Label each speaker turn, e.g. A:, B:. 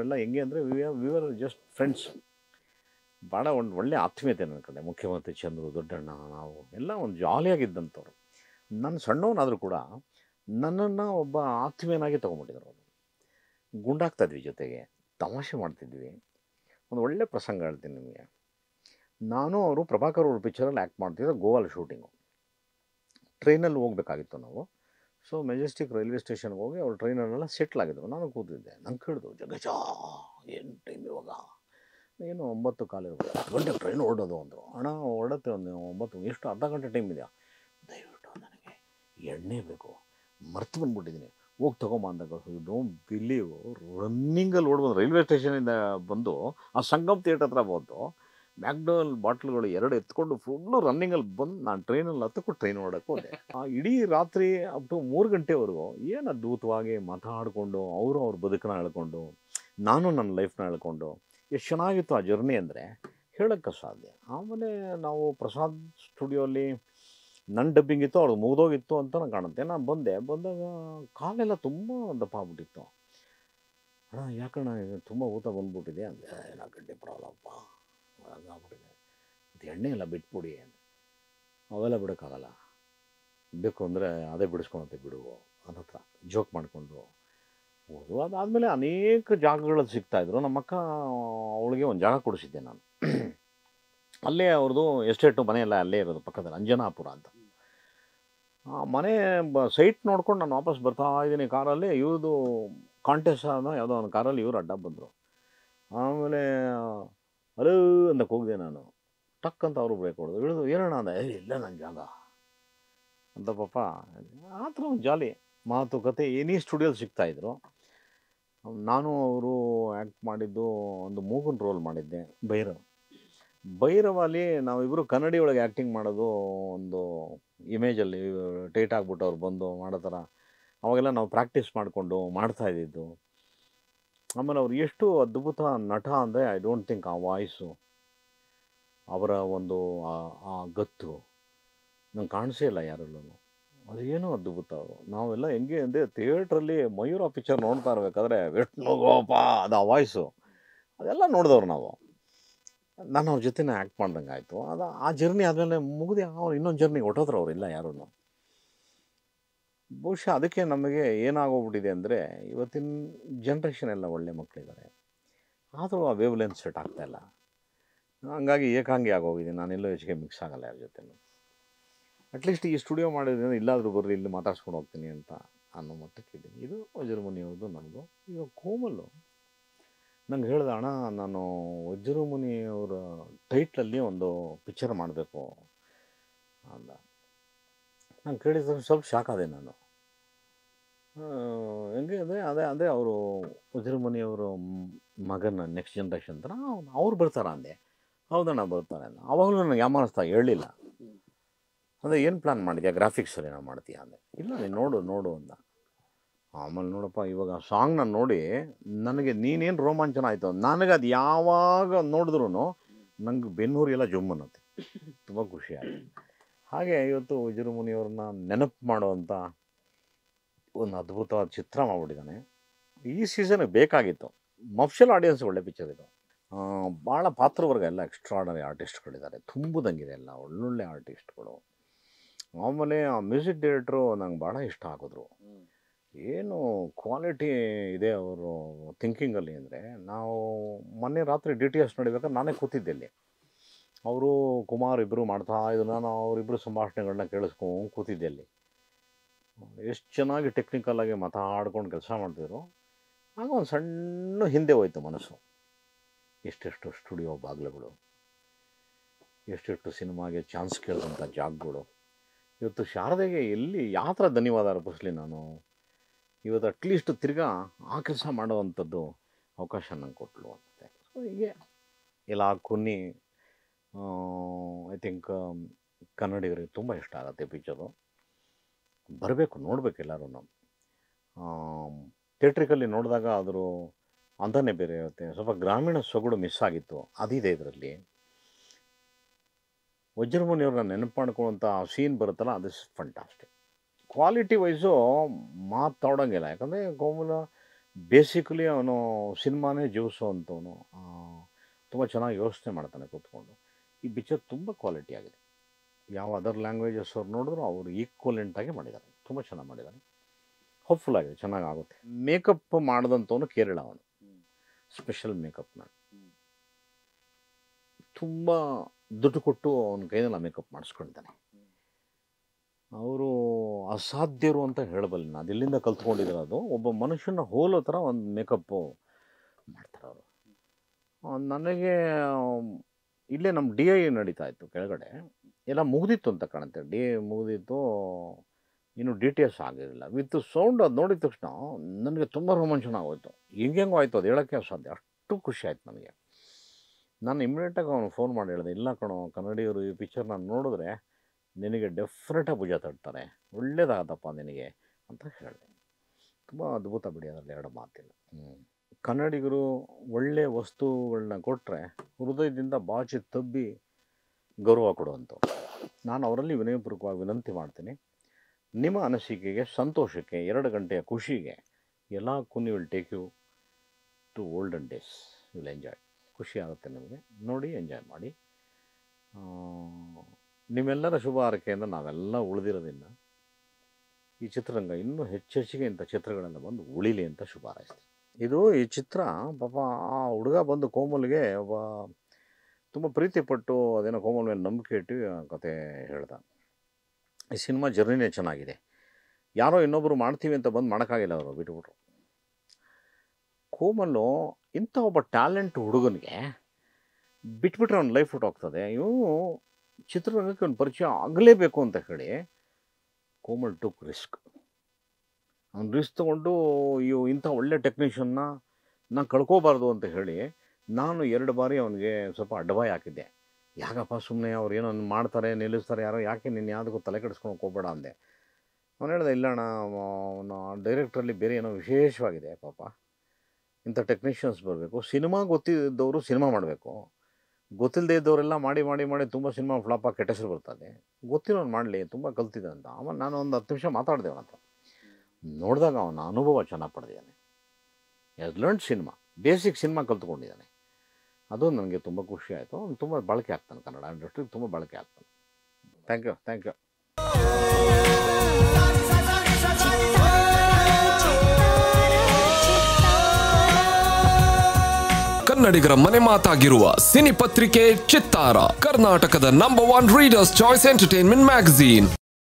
A: ನಾವೆಲ್ಲ ಹೆಂಗೆ ಅಂದರೆ ವಿ ವಿವರ್ ಜಸ್ಟ್ ಫ್ರೆಂಡ್ಸ್ ಭಾಳ ಒಂದು ಒಳ್ಳೆ ಆತ್ಮೀಯತೆ ನನ್ನ ಕಡೆ ಮುಖ್ಯಮಂತ್ರಿ ಚಂದ್ರು ದೊಡ್ಡಣ್ಣ ನಾವು ಎಲ್ಲ ಒಂದು ಜಾಲಿಯಾಗಿದ್ದಂಥವ್ರು ನನ್ನ ಸಣ್ಣವನಾದರೂ ಕೂಡ ನನ್ನನ್ನು ಒಬ್ಬ ಆತ್ಮೀಯನಾಗಿ ತೊಗೊಂಬಿಟ್ಟಿದ್ರು ಅವರು ಗುಂಡಾಗ್ತಾಯಿದ್ವಿ ಜೊತೆಗೆ ತಮಾಷೆ ಮಾಡ್ತಿದ್ವಿ ಒಂದು ಒಳ್ಳೆ ಪ್ರಸಂಗ ಹೇಳ್ತೀನಿ ನಿಮಗೆ ನಾನು ಅವರು ಪ್ರಭಾಕರ್ ಅವ್ರ ಪಿಕ್ಚರಲ್ಲಿ ಆ್ಯಕ್ಟ್ ಮಾಡ್ತಿದ್ದೆ ಗೋವಾಲ್ ಶೂಟಿಂಗು ಟ್ರೈನಲ್ಲಿ ಹೋಗ್ಬೇಕಾಗಿತ್ತು ನಾವು ಸೊ ಮೆಜೆಸ್ಟಿಕ್ ರೈಲ್ವೆ ಸ್ಟೇಷನ್ಗೆ ಹೋಗಿ ಅವ್ರು ಟ್ರೈನಲ್ಲೆಲ್ಲ ಸೆಟ್ಲ್ ಆಗಿದ್ರು ನಾನು ಕೂತಿದ್ದೆ ನಂಗೆ ಕೇಳಿದ್ರು ಜಗಜ ಏನು ಟೈಮ್ ಇವಾಗ ಏನು ಒಂಬತ್ತು ಕಾಲು ಇರ್ಬೋದು ಹತ್ತು ಗಂಟೆಗೆ ಟ್ರೈನ್ ಹೊರಡೋದು ಅಂದರು ಹಣ ಹೊರಡುತ್ತೆ ಒಂದು ಒಂಬತ್ತು ಎಷ್ಟು ಅರ್ಧ ಗಂಟೆ ಟೈಮ್ ಇದೆಯಾ ದಯವಿಟ್ಟು ನನಗೆ ಎಣ್ಣೆ ಬೇಕು ಮರ್ತು ಬಂದ್ಬಿಟ್ಟಿದ್ದೀನಿ ಹೋಗಿ ತೊಗೊಂಬ ಅಂದಾಗ ಡೋಂಟ್ ಬಿಲೀವ್ ರನ್ನಿಂಗಲ್ಲಿ ಓಡ್ಬೋದು ರೈಲ್ವೆ ಸ್ಟೇಷನಿಂದ ಬಂದು ಆ ಸಂಗಮ್ ಥಿಯೇಟರ್ ಹತ್ರ ಬಂದು ಮ್ಯಾಕ್ಡೋಲ್ ಬಾಟ್ಲ್ಗಳು ಎರಡು ಎತ್ಕೊಂಡು ಫುಲ್ಲು ರನ್ನಿಂಗಲ್ಲಿ ಬಂದು ನಾನು ಟ್ರೈನಲ್ಲಿ ಹತ್ತಕ್ಕೂ ಟ್ರೈನ್ ಹೊಡಕ್ಕೆ ಹೋದೆ ಆ ಇಡೀ ರಾತ್ರಿ ಅಪ್ ಟು ಮೂರು ಗಂಟೆವರೆಗೂ ಏನು ಅದ್ಭುತವಾಗಿ ಮಾತಾಡಿಕೊಂಡು ಅವರು ಅವ್ರ ಬದುಕನ್ನ ಹೇಳ್ಕೊಂಡು ನಾನು ನನ್ನ ಲೈಫ್ನ ಹೇಳ್ಕೊಂಡು ಎಷ್ಟು ಚೆನ್ನಾಗಿತ್ತು ಆ ಜರ್ನಿ ಅಂದರೆ ಹೇಳೋಕ್ಕೆ ಸಾಧ್ಯ ಆಮೇಲೆ ನಾವು ಪ್ರಸಾದ್ ಸ್ಟುಡಿಯೋಲಿ ನನ್ನ ಡಬ್ಬಿಂಗ್ ಇತ್ತು ಅವ್ರದ್ದು ಮುಗಿದೋಗಿತ್ತು ಅಂತ ನಂಗೆ ಕಾಣುತ್ತೆ ನಾನು ಬಂದೆ ಬಂದಾಗ ಕಾಲೆಲ್ಲ ತುಂಬ ದಪ್ಪ ಆಗ್ಬಿಟ್ಟಿತ್ತು ಅಣ್ಣ ಯಾಕಣ್ಣ ಇದು ತುಂಬ ಊತ ಬಂದ್ಬಿಟ್ಟಿದೆ ಅಂದರೆ ನಾಲ್ಕು ಗಂಟೆ ಬರೋಲ್ಲಪ್ಪ ಹಂಗಾಗ್ಬಿಟ್ಟಿದೆ ಮತ್ತು ಎಣ್ಣೆ ಎಲ್ಲ ಬಿಟ್ಬಿಡಿ ಅಂದೆ. ಅವೆಲ್ಲ ಬಿಡೋಕ್ಕಾಗಲ್ಲ ಬೇಕು ಅಂದರೆ ಅದೇ ಬಿಡಿಸ್ಕೊಳತ್ತೆ ಬಿಡು ಅನ್ನೋ ಹತ್ರ ಜೋಕ್ ಮಾಡಿಕೊಂಡು ಹೋದು ಅದಾದಮೇಲೆ ಅನೇಕ ಜಾಗಗಳಲ್ಲಿ ಸಿಗ್ತಾಯಿದ್ರು ನಮ್ಮ ಅಕ್ಕ ಅವಳಿಗೆ ಒಂದು ಜಾಗ ಕೊಡಿಸಿದ್ದೆ ನಾನು ಅಲ್ಲೇ ಅವ್ರದ್ದು ಎಸ್ಟೇಟು ಮನೆ ಎಲ್ಲ ಅಲ್ಲೇ ಇರೋದು ಪಕ್ಕದಲ್ಲಿ ಅಂಜನಾಪುರ ಅಂತ ಆ ಮನೆ ಬ ಸೈಟ್ ನೋಡ್ಕೊಂಡು ನಾನು ವಾಪಸ್ ಬರ್ತಾ ಇದ್ದೀನಿ ಕಾರಲ್ಲಿ ಇವ್ರದ್ದು ಕಾಂಟೆಸ್ಟ್ ಅನ್ನೋ ಯಾವುದೋ ಒಂದು ಕಾರಲ್ಲಿ ಇವ್ರು ಅಡ್ಡ ಬಂದರು ಆಮೇಲೆ ಅಲೋ ಅಂತ ಹೋಗಿದೆ ನಾನು ಟಕ್ ಅಂತ ಅವರು ಬ್ರೇಕ್ ಹೊಡೆದು ಇಳಿದು ಏನಣ್ಣ ಅಂದ "ಏ, ಇಲ್ಲ ನನ್ನ ಜಾಗ ಅಂತ ಪಾಪ ಆ ಥರ ಒಂದು ಜಾಲಿ ಮಾತುಕತೆ ಏನೇ ಸ್ಟುಡಿಯೋಲಿ ಸಿಗ್ತಾಯಿದ್ರು ನಾನು ಅವರು ಆ್ಯಕ್ಟ್ ಮಾಡಿದ್ದು ಒಂದು ಮೂಗನ್ ರೋಲ್ ಮಾಡಿದ್ದೆ ಭೈರವ್ ಭೈರವಲ್ಲಿ ನಾವಿಬ್ಬರು ಕನ್ನಡಿ ಒಳಗೆ ಆ್ಯಕ್ಟಿಂಗ್ ಮಾಡೋದು ಒಂದು ಇಮೇಜಲ್ಲಿ ಟೈಟ್ ಆಗ್ಬಿಟ್ಟು ಅವ್ರು ಬಂದು ಮಾಡೋ ಥರ ಅವಾಗೆಲ್ಲ ನಾವು ಪ್ರಾಕ್ಟೀಸ್ ಮಾಡಿಕೊಂಡು ಮಾಡ್ತಾ ಇದ್ದಿದ್ದು ಆಮೇಲೆ ಅವ್ರು ಎಷ್ಟು ಅದ್ಭುತ ನಟ ಅಂದರೆ ಐ ಡೋಂಟ್ ಥಿಂಕ್ ಆ ವಾಯ್ಸು ಅವರ ಒಂದು ಆ- ಆ ಗತ್ತು ನಂಗೆ ಕಾಣಿಸೇ ಇಲ್ಲ ಯಾರಲ್ಲೂ ಅದು ಏನೋ ಅದ್ಭುತ ಅವರು ನಾವೆಲ್ಲ ಹೆಂಗೆ ಅಂದರೆ ಥಿಯೇಟ್ರಲ್ಲಿ ಮಯೂರ ಪಿಕ್ಚರ್ ನೋಡ್ತಾ ಇರ್ಬೇಕಾದ್ರೆ ವಿಷ್ಣು ಗೋಪ ಅದು ಆ ವಾಯ್ಸು ಅದೆಲ್ಲ ನೋಡಿದವ್ರು ನಾವು ನಾನು ಅವ್ರ ಜೊತೆನೇ ಆ್ಯಕ್ಟ್ ಮಾಡ್ದಂಗೆ ಆಯಿತು ಅದು ಆ ಜರ್ನಿ ಆದಮೇಲೆ ಮುಗಿದು ಅವ್ರು ಇನ್ನೊಂದು ಜರ್ನಿಗೆ ಹೊಟ್ಟೋದ್ರು ಅವ್ರು ಇಲ್ಲ ಯಾರೂ ಬಹುಶಃ ಅದಕ್ಕೆ ನಮಗೆ ಏನಾಗೋಗ್ಬಿಟ್ಟಿದೆ ಅಂದರೆ ಇವತ್ತಿನ ಜನ್ರೇಷನ್ ಎಲ್ಲ ಒಳ್ಳೆ ಮಕ್ಕಳಿದ್ದಾರೆ ಆದರೂ ಆ ವೇವ್ ಲೆನ್ಸ್ ಸೆಟ್ ಆಗ್ತಾಯಿಲ್ಲ ಹಂಗಾಗಿ ಏಕಾಂಗಿ ಆಗೋಗಿದ್ದೀನಿ ನಾನೆಲ್ಲೋ ಹೆಚ್ಚಿಗೆ ಮಿಕ್ಸ್ ಆಗಲ್ಲ ಯಾರ ಜೊತೆನೂ ಅಟ್ಲೀಸ್ಟ್ ಈ ಸ್ಟುಡಿಯೋ ಮಾಡಿದ್ರೆ ಇಲ್ಲಾದರೂ ಬರ್ರಿ ಇಲ್ಲಿ ಮಾತಾಡ್ಸ್ಕೊಂಡು ಹೋಗ್ತೀನಿ ಅಂತ ಅನ್ನೋ ಮಟ್ಟಕ್ಕೆ ಇದ್ದೀನಿ ಇದು ವಜ್ರಮುನಿ ಅವ್ರದ್ದು ನಮ್ಮದು ಈಗ ಕೋಮಲ್ಲು ನಂಗೆ ಹೇಳ್ದೆ ಅಣ್ಣ ನಾನು ವಜ್ರಮುನಿ ಅವರ ಟೈಟ್ಲಲ್ಲಿ ಒಂದು ಪಿಕ್ಚರ್ ಮಾಡಬೇಕು ಅಂದ ನಾನು ಕೇಳಿದ್ರೆ ಸ್ವಲ್ಪ ಶಾಕ್ ಆದೆ ನಾನು ಆ, ಹೆಂಗೆ ಅಂದರೆ ಅದೇ ಅದೇ ಅವರು ವಜ್ರಮುನಿ ಅವರು ಮಗನ ನೆಕ್ಸ್ಟ್ ಜನ್ರೇಷನ್ ಥರ ಅವ್ರು ಬರ್ತಾರ ಅಂದೆ ಹೌದಣ್ಣ ಬರ್ತಾರೆ ಅಂದ ಆವಾಗಲೂ ನನಗೆ ಯಾಮಾನಿಸ್ತಾ ಹೇಳಲಿಲ್ಲ ಅಂದರೆ ಏನು ಪ್ಲ್ಯಾನ್ ಮಾಡಿದ್ಯಾ ಗ್ರಾಫಿಕ್ಸಲ್ಲಿ ನಾವು ಮಾಡ್ತೀಯಾ ಅಂದೆ ಇಲ್ಲ ನೀನು ನೋಡು ನೋಡು ಅಂದ ಆಮೇಲೆ ನೋಡಪ್ಪ ಇವಾಗ ಆ ಸಾಂಗ್ನ ನೋಡಿ ನನಗೆ ನೀನೇನು ರೋಮಾಂಚನ ಆಯಿತು ನನಗೆ ಅದು ಯಾವಾಗ ನೋಡಿದ್ರು ನಂಗೆ ಬೆನ್ನೂರು ಎಲ್ಲ ಜುಮ್ ಅನ್ನತ್ತೆ ತುಂಬ ಖುಷಿ ಆಯಿತು ಹಾಗೆ ಇವತ್ತು ವಜ್ರಮುನಿಯವ್ರನ್ನ ನೆನಪು ಮಾಡುವಂಥ ಒಂದು ಅದ್ಭುತವಾದ ಚಿತ್ರ ಮಾಡಿಬಿಟ್ಟಿದ್ದಾನೆ ಈ ಸೀಸನ್ಗೆ ಬೇಕಾಗಿತ್ತು ಮಫ್ಷಲ್ ಆಡಿಯನ್ಸ್ ಒಳ್ಳೆ ಪಿಕ್ಚರ್ ಇದು ಆ, ಭಾಳ ಪಾತ್ರವರ್ಗ ಎಲ್ಲ ಎಕ್ಸ್ಟ್ರಾಡನರಿ ಆರ್ಟಿಸ್ಟ್ಗಳಿದ್ದಾರೆ ತುಂಬುದಂಗಿದೆ ಎಲ್ಲ ಒಳ್ಳೊಳ್ಳೆ ಆರ್ಟಿಸ್ಟ್ಗಳು ಆಮೇಲೆ ಆ ಮ್ಯೂಸಿಕ್ ಡೈರೆಕ್ಟ್ರು ನಂಗೆ ಭಾಳ ಇಷ್ಟ ಆಗಿದ್ರು ಏನು ಕ್ವಾಲಿಟಿ ಇದೆ ಅವರು ಥಿಂಕಿಂಗಲ್ಲಿ ಅಂದರೆ ನಾವು ಮೊನ್ನೆ ರಾತ್ರಿ ಡಿ ಟಿ ಎಸ್ ನೋಡಿಬೇಕಾದ್ರೆ ನಾನೇ ಕೂತಿದ್ದೆ ಅಲ್ಲಿ ಅವರು ಕುಮಾರ್ ಇಬ್ಬರು ಮಾಡ್ತಾ ಇದ್ರು ನಾನು ಅವರಿಬ್ಬರು ಸಂಭಾಷಣೆಗಳನ್ನ ಕೇಳಿಸ್ಕೊಂಡು ಕೂತಿದ್ದೆ ಅಲ್ಲಿ ಎಷ್ಟು ಚೆನ್ನಾಗಿ ಟೆಕ್ನಿಕಲಾಗಿ ಮಾತಾಡ್ಕೊಂಡು ಕೆಲಸ ಮಾಡ್ತಿದ್ರು ಆಗ ಒಂದು ಸಣ್ಣ ಹಿಂದೆ ಹೋಯ್ತು ಮನಸ್ಸು ಎಷ್ಟೆಷ್ಟು ಸ್ಟುಡಿಯೋ ಬಾಗಿಲುಗಳು ಎಷ್ಟೆಷ್ಟು ಸಿನಿಮಾಗೆ ಚಾನ್ಸ್ ಕೇಳಿದಂಥ ಜಾಗಗಳು ಇವತ್ತು ಶಾರದೆಗೆ ಎಲ್ಲಿ ಯಾವ ಥರ ಧನ್ಯವಾದ ಅರ್ಪಿಸ್ಲಿ ನಾನು ಇವತ್ತು ಅಟ್ಲೀಸ್ಟ್ ತಿರ್ಗಾ ಆ ಕೆಲಸ ಮಾಡುವಂಥದ್ದು ಅವಕಾಶ ನಂಗೆ ಕೊಟ್ಟಲು ಅನಿಸುತ್ತೆ ಸೊ ಹೀಗೆ ಇಲ್ಲ ಕುನ್ನಿ ಐ ಥಿಂಕ್ ಕನ್ನಡಿಗರಿಗೆ ತುಂಬ ಇಷ್ಟ ಆಗುತ್ತೆ ಪಿಕ್ಚರು ಬರಬೇಕು ನೋಡಬೇಕು ಎಲ್ಲರೂ ಥಿಯೇಟ್ರಿಕಲ್ಲಿ ನೋಡಿದಾಗ ಅದ್ರ ಅಂದನೇ ಬೇರೆ ಇರುತ್ತೆ ಸ್ವಲ್ಪ ಗ್ರಾಮೀಣ ಸೊಗಡು ಮಿಸ್ ಆಗಿತ್ತು ಅದಿದೆ ಇದರಲ್ಲಿ ವಜ್ರಮುನಿಯವ್ರನ್ನ ನೆನಪು ಮಾಡ್ಕೊಳ್ಳುವಂಥ ಸೀನ್ ಬರುತ್ತಲ್ಲ ಅದು ಫಂಟಾಸ್ಟಿಕ್ ಕ್ವಾಲಿಟಿ ವೈಸು ಮಾತಾಡೋಂಗಿಲ್ಲ ಯಾಕಂದರೆ ಕೋಮಲ ಬೇಸಿಕಲಿ ಅವನು ಸಿನಿಮಾನೇ ಜೀವಿಸೋವಂಥವನು ತುಂಬ ಚೆನ್ನಾಗಿ ಯೋಚನೆ ಮಾಡ್ತಾನೆ ಕೂತ್ಕೊಂಡು ಈ ಪಿಕ್ಚರ್ ತುಂಬ ಕ್ವಾಲಿಟಿ ಆಗಿದೆ ಯಾವ ಅದರ್ ಲ್ಯಾಂಗ್ವೇಜಸ್ ಅವ್ರು ನೋಡಿದ್ರು ಅವರು ಈಕ್ವಲೆಂಟಾಗಿ ಮಾಡಿದ್ದಾರೆ ತುಂಬ ಚೆನ್ನಾಗಿ ಮಾಡಿದ್ದಾರೆ ಹೋಪ್ಫುಲ್ ಆಗಿದೆ ಚೆನ್ನಾಗಿ ಆಗುತ್ತೆ ಮೇಕಪ್ ಮಾಡಿದಂಥವನು ಕೇರಳ ಅವನು ಸ್ಪೆಷಲ್ ಮೇಕಪ್ ಮಾಡಿ ತುಂಬ ದುಡ್ಡು ಕೊಟ್ಟು ಅವನ ಕೈನಲ್ಲಿ ಮೇಕಪ್ ಮಾಡಿಸ್ಕೊಂಡಿದ್ದಾನೆ ಅವರು ಅಸಾಧ್ಯರು ಅಂತ ಹೇಳಬಲ್ಲ ನಾನು ಅದೆಲ್ಲಿಂದ ಕಲ್ತ್ಕೊಂಡಿದ್ದಾರೆ ಅದು ಒಬ್ಬ ಮನುಷ್ಯನ ಹೋಲೋ ಥರ ಒಂದು ಮೇಕಪ್ಪು ಮಾಡ್ತಾರೆ ಅವರು ನನಗೆ ಆಮ್, ಇಲ್ಲೇ ನಮ್ಮ ಡಿ ಐ ನಡೀತಾ ಇತ್ತು ಕೆಳಗಡೆ ಎಲ್ಲ ಮುಗ್ದಿತ್ತು ಅಂತ ಕಾಣುತ್ತೆ ಡಿ ಐ ಮುಗ್ದಿತ್ತು ಇನ್ನು ಡಿ ಟಿ ಎಸ್ ಆಗಿರಲಿಲ್ಲ ವಿತ್ ಸೌಂಡ್ ಅದು ನೋಡಿದ ತಕ್ಷಣ ನನಗೆ ತುಂಬ ರೋಮಾಂಚನ ಆಗೋಯ್ತು ಹೆಂಗೆಂಗೋ ಆಯಿತು ಅದು ಹೇಳೋಕ್ಕೆ ಅಸಾಧ್ಯ ಅಷ್ಟು ಖುಷಿ ಆಯ್ತು ನನಗೆ ನಾನು ಇಮಿಡಿಯೇಟಾಗಿ ಅವನು ಫೋನ್ ಮಾಡಿ ಹೇಳಿದೆ ಇಲ್ಲ ಕಣೋ ಕನ್ನಡಿಗರು ಈ ಪಿಕ್ಚರ್ ನಾನು ನೋಡಿದ್ರೆ ನಿನಗೆ ಡೆಫಿನೆಟಾಗಿ ಭುಜ ತಟ್ತಾರೆ ಒಳ್ಳೇದಾಗತ್ತಪ್ಪ ನಿನಗೆ ಅಂತ ಹೇಳಿದೆ ತುಂಬ ಅದ್ಭುತ ಬಿಡಿ ಅದರಲ್ಲಿ ಎರಡು ಮಾತಿಲ್ಲ ಹ್ಞೂ ಕನ್ನಡಿಗರು ಒಳ್ಳೆಯ ವಸ್ತುಗಳನ್ನ ಕೊಟ್ಟರೆ ಹೃದಯದಿಂದ ಬಾಚಿ ತಬ್ಬಿ ಗೌರವ ಕೊಡುವಂಥವ್ರು ನಾನು ಅವರಲ್ಲಿ ವಿನಯಪೂರ್ವಕವಾಗಿ ವಿನಂತಿ ಮಾಡ್ತೀನಿ ನಿಮ್ಮ ಅನಿಸಿಕೆಗೆ ಸಂತೋಷಕ್ಕೆ ಎರಡು ಗಂಟೆಯ ಖುಷಿಗೆ ಎಲ್ಲ ಕುನ್ will take you to olden days will enjoy ಖುಷಿ ಆಗುತ್ತೆ ನಿಮಗೆ ನೋಡಿ ಎಂಜಾಯ್ ಮಾಡಿ ಆ, ನಿಮ್ಮೆಲ್ಲರ ಶುಭ ಹಾರೈಕೆಯಿಂದ ನಾವೆಲ್ಲ ಉಳಿದಿರೋದಿಲ್ಲ ಈ ಚಿತ್ರರಂಗ ಇನ್ನೂ ಹೆಚ್ಚೆಚ್ಚಿಗೆ ಇಂಥ ಚಿತ್ರಗಳೆಲ್ಲ ಬಂದು ಉಳಿಲಿ ಅಂತ ಶುಭ ಹಾರೈಸ್ತೀನಿ ಇದು ಈ ಚಿತ್ರ ಪಾಪ ಆ ಹುಡುಗ ಬಂದು ಕೋಮಲ್ಗೆ ಒಬ್ಬ ತುಂಬ ಪ್ರೀತಿ ಪಟ್ಟು ಅದೇನೋ ಕೋಮಲ್ ಮೇಲೆ ನಂಬಿಕೆ ಇಟ್ಟು ಆ ಕತೆ ಹೇಳ್ದ ಈ ಸಿನಿಮಾ ಜರ್ನಿನೇ ಚೆನ್ನಾಗಿದೆ ಯಾರೋ ಇನ್ನೊಬ್ಬರು ಮಾಡ್ತೀವಿ ಅಂತ ಬಂದು ಮಾಡೋಕ್ಕಾಗಿಲ್ಲ ಅವರು ಬಿಟ್ಬಿಟ್ರು ಕೋಮಲ್ಲು ಇಂಥ ಒಬ್ಬ ಟ್ಯಾಲೆಂಟ್ ಹುಡುಗನಿಗೆ ಬಿಟ್ಬಿಟ್ರೆ ಅವ್ನ ಲೈಫ್ ಹೋಗ್ತದೆ ಇವನು ಚಿತ್ರರಂಗಕ್ಕೆ ಒಂದು ಪರಿಚಯ ಆಗಲೇಬೇಕು ಅಂತ ಹೇಳಿ ಕೋಮಲ್ ಟುಕ್ ರಿಸ್ಕ್ ಅವ್ನು ರಿಸ್ಕ್ ತೊಗೊಂಡು ಇವು ಇಂಥ ಒಳ್ಳೆ ಟೆಕ್ನಿಷಿಯನ್ನ ನಾನು ಕಳ್ಕೋಬಾರ್ದು ಅಂತ ಹೇಳಿ ನಾನು ಎರಡು ಬಾರಿ ಅವನಿಗೆ ಸ್ವಲ್ಪ ಅಡ್ವಾಯ್ ಹಾಕಿದ್ದೆ ಯಾಕಪ್ಪ ಸುಮ್ಮನೆ ಅವ್ರು ಏನೋ ಒಂದ್ ಮಾಡ್ತಾರೆ ನಿಲ್ಲಿಸ್ತಾರೆ ಯಾರೋ ಯಾಕೆ ನೀನು ಯಾವುದಕ್ಕೂ ತಲೆ ಕೆಡಿಸ್ಕೊಂಡು ಹೋಗ್ಬೇಡ ಅಂದೆ ಅವನು ಹೇಳ್ದೆ ಇಲ್ಲ ಅಣ್ಣ ಅವನು ಡೈರೆಕ್ಟ್ರಲ್ಲಿ ಬೇರೆ ಏನೋ ವಿಶೇಷವಾಗಿದೆ ಪಾಪ ಇಂಥ ಟೆಕ್ನಿಷಿಯನ್ಸ್ ಬರಬೇಕು ಸಿನಿಮಾ ಗೊತ್ತಿದ್ದವರು ಸಿನಿಮಾ ಮಾಡಬೇಕು ಗೊತ್ತಿಲ್ಲದೆ ಇದ್ದವರೆಲ್ಲ ಮಾಡಿ ಮಾಡಿ ಮಾಡಿ ತುಂಬ ಸಿನಿಮಾ ಫ್ಲಾಪ್ ಆಗಿ ಕೆಟ್ಟ ಹೆಸರು ಬರ್ತದೆ ಗೊತ್ತಿರೋನು ಮಾಡಲಿ ತುಂಬ ಕಲ್ತಿದ್ದೆ ಅಂತ ಆಮೇಲೆ ನಾನು ಒಂದು ಹತ್ತು ನಿಮಿಷ ಮಾತಾಡಿದೆ ಅವನ ಹತ್ರ ನೋಡಿದಾಗ ಅವನ ಅನುಭವ ಚೆನ್ನಾಗಿ ಪಡೆದಿದ್ದಾನೆ ಎಸ್ ಲರ್ನ್ ಸಿನಿಮಾ ಬೇಸಿಕ್ ಸಿನಿಮಾ ಕಲ್ತ್ಕೊಂಡಿದ್ದಾನೆ ಅದು ನನಗೆ ತುಂಬ ಖುಷಿ ಆಯಿತು ಅವ್ನು ತುಂಬ ಬಳಕೆ ಆಗ್ತಾನೆ ಕನ್ನಡ ಇಂಡಸ್ಟ್ರಿಗೆ ತುಂಬ ಬಳಕೆ ಆಗ್ತಾನೆ ಥ್ಯಾಂಕ್ ಯು ಥ್ಯಾಂಕ್ ಯು
B: ಕನ್ನಡಿಗರ ಮನೆ ಮಾತಾಗಿರುವ ಸಿನಿ ಪತ್ರಿಕೆ ಚಿತ್ತಾರ ಕರ್ನಾಟಕದ number one readers choice entertainment magazine